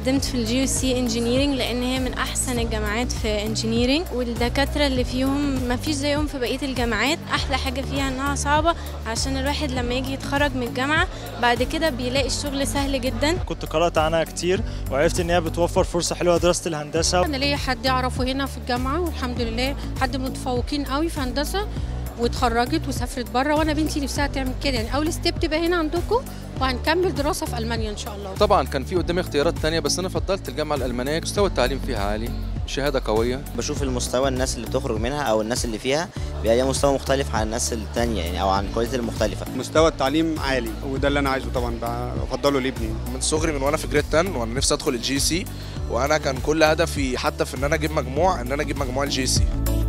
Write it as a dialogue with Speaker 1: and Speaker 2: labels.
Speaker 1: قدمت في الجي سي انجينيرنج لان هي من احسن الجامعات في انجينيرنج والدكاتره اللي فيهم ما فيش زيهم في بقيه الجامعات احلى حاجه فيها انها صعبه عشان الواحد لما يجي يتخرج من الجامعه بعد كده بيلاقي الشغل سهل جدا
Speaker 2: كنت قرأت عنها كتير وعرفت ان هي بتوفر فرصة حلوة دراسة الهندسة
Speaker 3: انا ليا حد اعرفه هنا في الجامعه والحمد لله حد متفوقين قوي في هندسه واتخرجت وسافرت بره وانا بنتي نفسها تعمل كده يعني اول ستيب تبقى هنا عندكم وهنكمل دراسه في المانيا ان شاء الله
Speaker 4: طبعا كان في قدامي اختيارات تانية بس انا فضلت الجامعه الالمانيه مستوى التعليم فيها عالي شهاده قويه
Speaker 5: بشوف المستوى الناس اللي بتخرج منها او الناس اللي فيها بيبقى ليها مستوى مختلف عن الناس التانية يعني او عن الكواليتي المختلفة
Speaker 6: مستوى التعليم عالي وده اللي انا عايزه طبعا بفضله لابني
Speaker 7: من صغري من وانا في جريد 10 وانا نفسي ادخل الجي سي وانا كان كل هدفي حتى في ان انا اجيب مجموع ان انا اجيب مجموع الجي سي